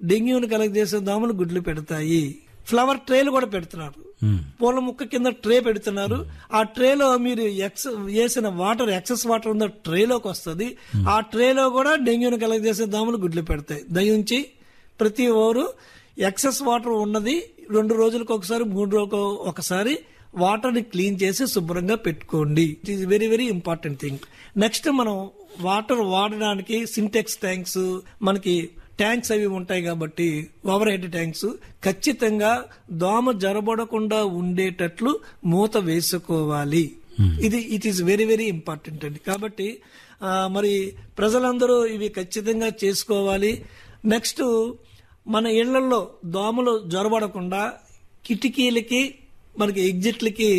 డెంగ్యూని కలగజేసే దోమలు గుడ్లు పెడతాయి ఫ్లవర్ ట్రేలు కూడా పెడుతున్నారు పూల ముక్క కింద ట్రే పెడుతున్నారు ఆ ట్రేలో మీరు ఎక్స్ వేసిన వాటర్ ఎక్సెస్ వాటర్ ఉందో ట్రేలోకి వస్తుంది ఆ ట్రేలో కూడా డెంగ్యూని కలగజేసే దోమలు గుడ్లు పెడతాయి దయించి ప్రతి ఓరు ఎక్సెస్ వాటర్ ఉన్నది రెండు రోజులకు ఒకసారి మూడు రోజులకు ఒకసారి వాటర్ ని క్లీన్ చేసి శుభ్రంగా పెట్టుకోండి it is very very important thing next మనం వాటర్ వాడడానికి సింటెక్స్ ట్యాంక్స్ మనకి ట్యాంక్స్ అవి ఉంటాయి కాబట్టి ఓవర్ హెడ్ ట్యాంక్స్ ఖచ్చితంగా దోమ జరబడకుండా ఉండేటట్లు మూత వేసుకోవాలి ఇది it is very very important అండి కాబట్టి ఆ, మరి ప్రజలందరూ ఇవి ఖచ్చితంగా చేసుకోవాలి నెక్స్ట్ మన ఇళ్లలో దోమలు జొరబడకుండా కిటికీలకి మనకి ఎగ్జిట్లకి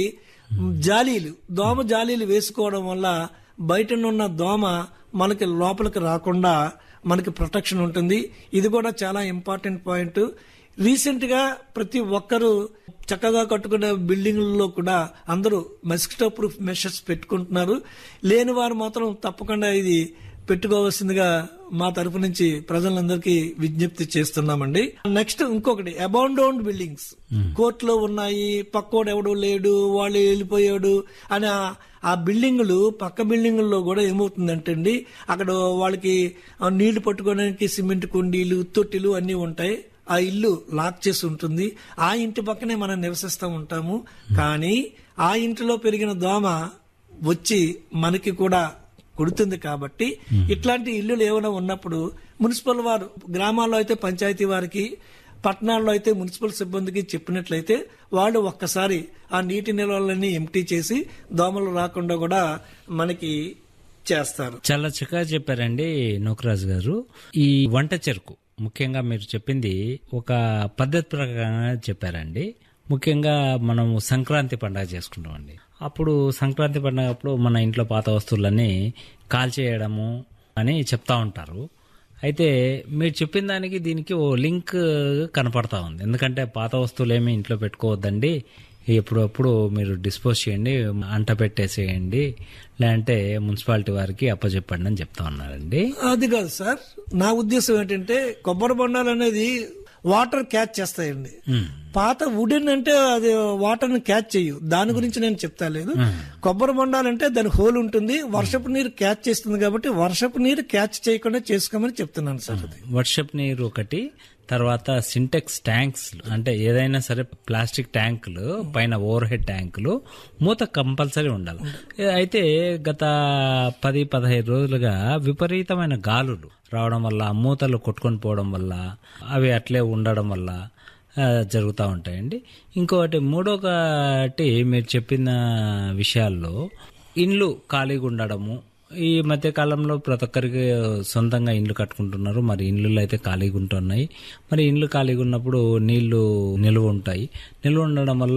జాలీలు దోమ జాలీలు వేసుకోవడం వల్ల బయట ఉన్న దోమ మనకి లోపలికి రాకుండా మనకి ప్రొటెక్షన్ ఉంటుంది ఇది కూడా చాలా ఇంపార్టెంట్ పాయింట్ రీసెంట్ గా ప్రతి ఒక్కరూ చక్కగా కట్టుకునే బిల్డింగ్లలో కూడా అందరూ మస్కిటో ప్రూఫ్ మెషర్స్ పెట్టుకుంటున్నారు లేని వారు మాత్రం తప్పకుండా ఇది పెట్టుకోవాల్సిందిగా మా తరపు నుంచి ప్రజలందరికీ విజ్ఞప్తి చేస్తున్నామండి నెక్స్ట్ ఇంకొకటి అబౌండౌండ్ బిల్డింగ్స్ కోర్టులో ఉన్నాయి పక్కోడు ఎవడు లేడు వాళ్ళు వెళ్ళిపోయాడు అని ఆ- ఆ బిల్డింగులు పక్క బిల్డింగుల్లో కూడా ఏమవుతుందంటే అండి అక్కడ వాళ్ళకి ఆ నీళ్లు పట్టుకోవడానికి సిమెంట్ కుండీలు తొట్టిలు అన్నీ ఉంటాయి ఆ ఇల్లు లాక్ చేసి ఉంటుంది ఆ ఇంటి పక్కనే మనం నివసిస్తూ ఉంటాము కానీ ఆ ఇంటిలో పెరిగిన దోమ వచ్చి మనకి కూడా కొడుతుంది కాబట్టి ఇట్లాంటి ఇల్లులు ఏమైనా ఉన్నప్పుడు మున్సిపల్ వారు గ్రామాల్లో అయితే పంచాయతీ వారికి పట్టణాల్లో అయితే మున్సిపల్ సిబ్బందికి చెప్పినట్లయితే వాళ్ళు ఒక్కసారి ఆ నీటి నిల్వలన్నీ ఎంటీ చేసి దోమలు రాకుండా కూడా మనకి చేస్తారు చాలా చక్కగా చెప్పారండి నూకరాజు గారు ఈ వంట చెరుకు ముఖ్యంగా మీరు చెప్పింది ఒక పద్ధతి ప్రకారంగా చెప్పారండి ముఖ్యంగా మనం సంక్రాంతి పండుగ చేసుకుంటామండి అప్పుడు సంక్రాంతి పండుగ అప్పుడు మన ఇంట్లో పాత వస్తువులన్నీ కాల్చేయడము అని చెప్తా ఉంటారు అయితే మీరు చెప్పిన దానికి దీనికి ఓ లింక్ కనపడతా ఉంది ఎందుకంటే పాత వస్తువులు ఏమి ఇంట్లో పెట్టుకోవద్దండి ఎప్పుడప్పుడు మీరు డిస్పోజ్ చేయండి అంట పెట్టేసేయండి లేదంటే మున్సిపాలిటీ వారికి అప్పచెప్పండి అని చెప్తా ఉన్నారండి అది కాదు సార్ నా ఉద్దేశం ఏంటంటే కొబ్బరి బొండాలు అనేది వాటర్ క్యాచ్ చేస్తాయండి పాత వుడెన్ అంటే అది వాటర్ ని క్యాచ్ చేయు దాని గురించి నేను చెప్తా లేదు కొబ్బరి బొండాలంటే దాని హోల్ ఉంటుంది వర్షపు నీరు క్యాచ్ చేస్తుంది కాబట్టి వర్షపు నీరు క్యాచ్ చేయకుండా చేసుకోమని చెప్తున్నాను సార్ అది వర్షప్ నీరు ఒకటి తర్వాత సింటెక్స్ ట్యాంక్స్ అంటే ఏదైనా సరే ప్లాస్టిక్ ట్యాంకులు పైన ఓవర్ హెడ్ ట్యాంకులు మూత కంపల్సరీ ఉండాలి అయితే గత పది పదహైదు రోజులుగా విపరీతమైన గాలులు రావడం వల్ల ఆ మూతలు కొట్టుకొని పోవడం వల్ల అవి అట్లే ఉండడం వల్ల ఆ, జరుగుతూ ఉంటాయండి ఇంకొకటి మూడొకటి మీరు చెప్పిన విషయాల్లో ఇండ్లు ఖాళీగా ఉండడము ఈ మధ్య కాలంలో ప్రతి ఒక్కరికి సొంతంగా ఇండ్లు కట్టుకుంటున్నారు మరి ఇండ్లు అయితే ఖాళీగా ఉంటున్నాయి మరి ఇండ్లు ఖాళీగా ఉన్నప్పుడు నీళ్లు నిల్వ ఉంటాయి నిల్వ ఉండడం వల్ల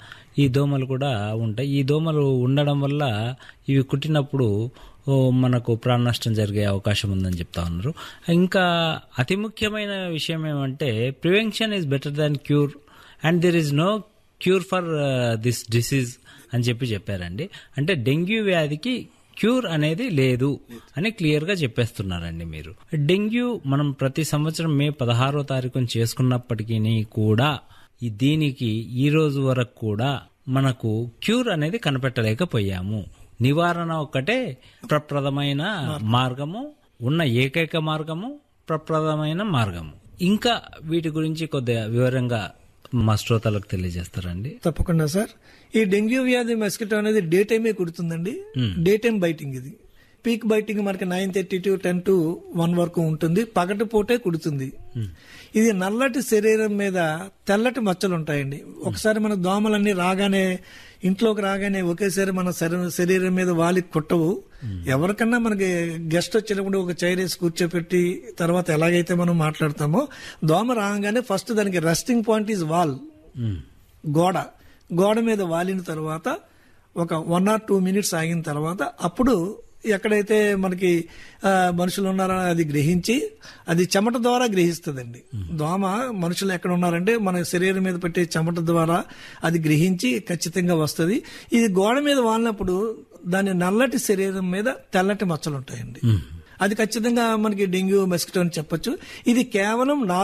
ఈ దోమలు కూడా ఉంటాయి ఈ దోమలు ఉండడం వల్ల ఇవి కుట్టినప్పుడు ఓ, మనకు ప్రాణ నష్టం జరిగే అవకాశం ఉందని చెప్తా ఉన్నారు ఇంకా అతి ముఖ్యమైన విషయం ఏమంటే prevention is better than cure and there is no cure for this disease అని చెప్పి చెప్పారండి అంటే డెంగ్యూ వ్యాధికి క్యూర్ అనేది లేదు అని క్లియర్ గా చెప్పేస్తున్నారండి మీరు డెంగ్యూ మనం ప్రతి సంవత్సరం మే పదహారో తారీఖున చేసుకున్నప్పటికీ కూడా ఈ దీనికి ఈ రోజు వరకు కూడా మనకు క్యూర్ అనేది కనిపెట్టలేకపోయాము నివారణ ఒక్కటే ప్రప్రదమైన మార్గము ఉన్న ఏకైక మార్గము ప్రప్రదమైన మార్గము ఇంకా వీటి గురించి కొద్దిగా వివరంగా మా శ్రోతలకు తెలియజేస్తారండి తప్పకుండా సార్ ఈ డెంగ్యూ వ్యాధి మస్కిటో అనేది డే టైమే కుడుతుందండి డే టైం బైటింగ్ ఇది పీక్ బైటింగ్ మనకి nine thirty to ten to one వరకు ఉంటుంది పగటి పూటే కుడుతుంది ఇది నల్లటి శరీరం మీద తెల్లటి మచ్చలు ఉంటాయండి ఒకసారి మన దోమలన్నీ రాగానే ఇంట్లోకి రాగానే ఒకేసారి మన శరీరం శరీరం మీద వాలి కుట్టవు ఎవరికన్నా మనకి గెస్ట్ వచ్చినప్పుడు ఒక చైర్ వేసి కూర్చోపెట్టి తర్వాత ఎలాగైతే మనం మాట్లాడతామో దోమ రాగానే ఫస్ట్ దానికి రెస్టింగ్ పాయింట్ ఈజ్ వాల్ గోడ గోడ మీద వాలిన తర్వాత ఒక వన్ ఆర్ టూ మినిట్స్ ఆగిన తర్వాత అప్పుడు ఎక్కడైతే మనకి ఆ, మనుషులు ఉన్నారో అది గ్రహించి అది చెమట ద్వారా గ్రహిస్తుందండి దోమ మనుషులు ఎక్కడ ఉన్నారంటే మన శరీరం మీద పెట్టే చెమట ద్వారా అది గ్రహించి ఖచ్చితంగా వస్తుంది ఇది గోడ మీద వాలినప్పుడు దాని నల్లటి శరీరం మీద తెల్లటి మచ్చలు ఉంటాయండి అది ఖచ్చితంగా మనకి డెంగ్యూ మస్కిటో అని చెప్పొచ్చు ఇది కేవలం నాలుగు